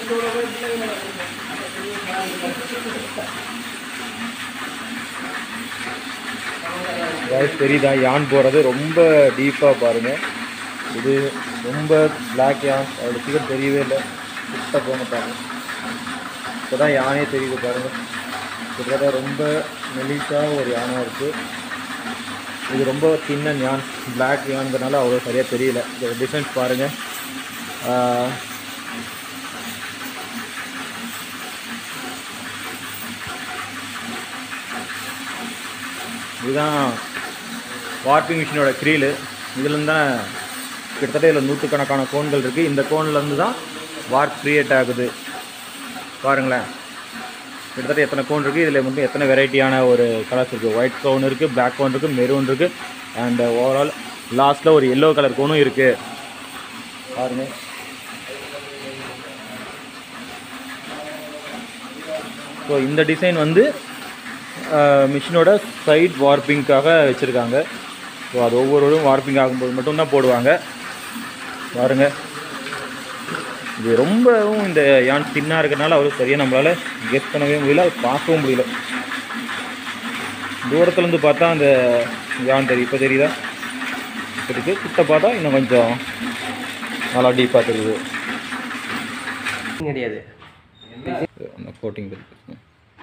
guys, தெரியுதா யான் போகிறது ரொம்ப டீப்பாக பாருங்கள் இது ரொம்ப பிளாக் யான் அதோட ஃபிகர் தெரியவே இல்லை கிட்ட போக பாருங்க இப்போ தான் யானே தெரியுது பாருங்கள் கிட்டத்தட்ட ரொம்ப மெலிசாக ஒரு யானம் இருக்குது இது ரொம்ப சின்ன யான் பிளாக் யான்கிறனால அவ்வளோ சரியாக தெரியல இந்த டிஃபரன்ஸ் பாருங்கள் இதுதான் வார்ப்பிங் மிஷினோட க்ரீலு இதுலேருந்து தான் கிட்டத்தட்ட இதில் நூற்றுக்கணக்கான கோன்கள் இருக்குது இந்த கோன்லேருந்து தான் வார்ப் க்ரியேட் ஆகுது பாருங்களேன் கிட்டத்தட்ட எத்தனை கோன் இருக்குது இதில் மட்டும் எத்தனை வெரைட்டியான ஒரு கலர்ஸ் இருக்குது ஒயிட் கோன் இருக்குது பிளாக் கோன் இருக்குது மெரூன் இருக்குது அண்ட் ஓவரால் லாஸ்ட்டில் ஒரு எல்லோ கலர் கோனும் இருக்குது பாருங்க ஸோ இந்த டிசைன் வந்து மிஷினோட சைட் வார்ப்பிங்க்காக வச்சுருக்காங்க ஸோ அது ஒவ்வொருவரும் வார்ப்பிங் ஆகும்போது மட்டும்தான் போடுவாங்க பாருங்க இது ரொம்பவும் இந்த யான் தின்னாக இருக்கிறனால அவர் சரியாக நம்மளால் கெஸ் பண்ணவே முடியல அது பார்க்கவும் முடியல தூரத்துலேருந்து பார்த்தா அந்த யான் தெரியும் இப்போ தெரியுதா இப்போ இருக்கு கிட்ட பார்த்தா இன்னும் கொஞ்சம் நல்லா டீப்பாக தெரியுது கிடையாது அந்த கோட்டிங் பற்றி பேசுங்க.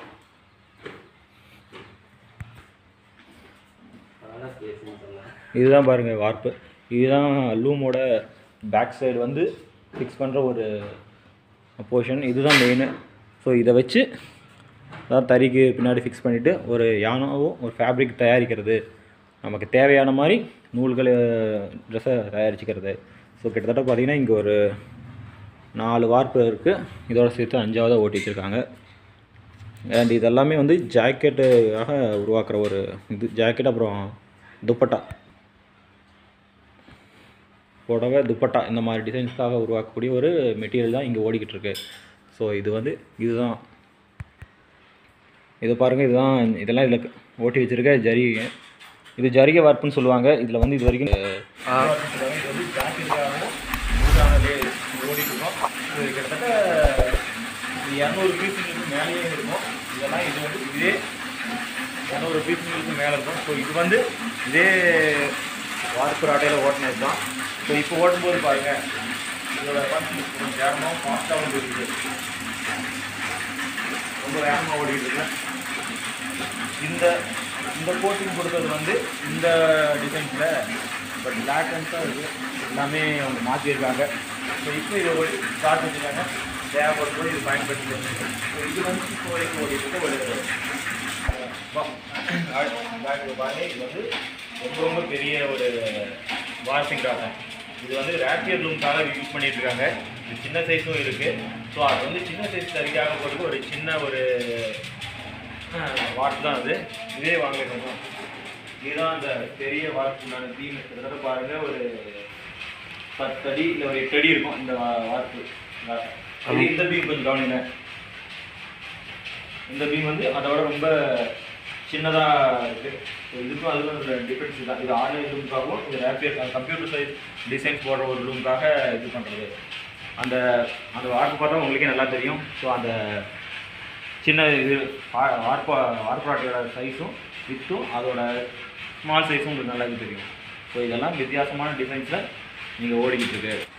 இதுதான் பாருங்கள் வார்ப்பு இதுதான் லூமோட பேக் சைடு வந்து ஃபிக்ஸ் பண்ணுற ஒரு போர்ஷன் இதுதான் மெயின் ஸோ இதை வச்சு அதாவது தறிக்கு பின்னாடி ஃபிக்ஸ் பண்ணிவிட்டு ஒரு யானாவும் ஒரு ஃபேப்ரிக் தயாரிக்கிறது நமக்கு தேவையான மாதிரி நூல்களை ட்ரெஸ்ஸை தயாரிச்சுக்கிறது ஸோ கிட்டத்தட்ட பார்த்திங்கன்னா இங்கே ஒரு நாலு வார்ப்பு இருக்குது இதோட சேர்த்து அஞ்சாவதாக ஓட்டி வச்சுருக்காங்க அண்ட் இதெல்லாமே வந்து ஜாக்கெட்டுக்காக உருவாக்குற ஒரு இது ஜாக்கெட் அப்புறம் துப்பட்டா புடவை துப்பட்டா இந்த மாதிரி டிசைன்ஸ்க்காக உருவாக்கக்கூடிய ஒரு மெட்டீரியல் தான் இங்கே ஓடிக்கிட்டு இருக்கு ஸோ இது வந்து இதுதான் இது பாருங்கள் இதுதான் இதெல்லாம் இதில் ஓட்டி வச்சுருக்க ஜரிகை இது ஜரிகை வார்ப்புன்னு சொல்லுவாங்க இதில் வந்து இது வரைக்கும் இது வந்து ஜாக்கெட்டுக்காகவும் ஓடிட்டுருக்கோம் இது கிட்டத்தட்ட இரநூறு பீஸுங்களுக்கு மேலேயே இருக்கும் இதெல்லாம் இது வந்து இதே இரநூறு பீஸுங்களுக்கு மேலே இருக்கும் ஸோ இது வந்து இதே வார்ப்பு ராட்டையில் ஓட்டினது தான் ஸோ இப்போ ஓட்டும்போது பாருங்கள் இதோட ஃபங்க்ஷன் கொஞ்சம் வேகமாகவும் ஃபாஸ்ட்டாகவும் இருக்குது ரொம்ப வேகமாக ஓடிட்டு இருக்கு இந்த இந்த கோட்டிங் கொடுத்தது வந்து இந்த டிசைன்ஸில் பட் பிளாக் அண்ட் தான் இருக்குது எல்லாமே அவங்க மாற்றிருக்காங்க ஸோ இப்போ இதை ஓடி ஸ்டார்ட் பண்ணிருக்காங்க தேவைப்படும் போது இது பயன்படுத்தி ஸோ இது வந்து இப்போ வரைக்கும் ஓடிட்டு இருக்க ஒரு பாருங்க இது வந்து ரொம்ப ரொம்ப பெரிய ஒரு வாஷிங்காக இது வந்து ரேப்பியர் லூம்காக யூஸ் பண்ணிட்டு இருக்காங்க இது சின்ன சைஸும் இருக்குது ஸோ அது வந்து சின்ன சைஸ் சரிக்காக போட்டு ஒரு சின்ன ஒரு வாட் தான் அது இதே வாங்கிருக்கோம் இதுதான் அந்த பெரிய வார்ப்புண்டான தீம் கிட்டத்தட்ட பாருங்க ஒரு பத்து அடி இல்லை ஒரு எட்டு அடி இருக்கும் இந்த வா- வார்ப்பு இது இந்த பீம் கொஞ்சம் கவனிங்க இந்த பீம் வந்து அதோட ரொம்ப சின்னதாக இருக்குது ஸோ இதுக்கும் அதுக்கும் ஒரு டிஃப்ரென்ஸ் தான் இது ஆன்லைன் ரூமுக்காகவும் இது ரேப்பியர் கம்ப்யூட்டர் சைஸ் டிசைன்ஸ் போடுற ஒரு ரூமுக்காக இது பண்ணுறது அந்த அந்த வார்ப்பு பார்த்தா உங்களுக்கே நல்லா தெரியும் ஸோ அந்த சின்ன இது வா- வார்ப்பா வார்ப்பாட்டியோட சைஸும் வித்தும் அதோட ஸ்மால் சைஸும் உங்களுக்கு நல்லா தெரியும் ஸோ இதெல்லாம் வித்தியாசமான டிசைன்ஸில் நீங்கள் ஓடிக்கிட்டு இருக்கு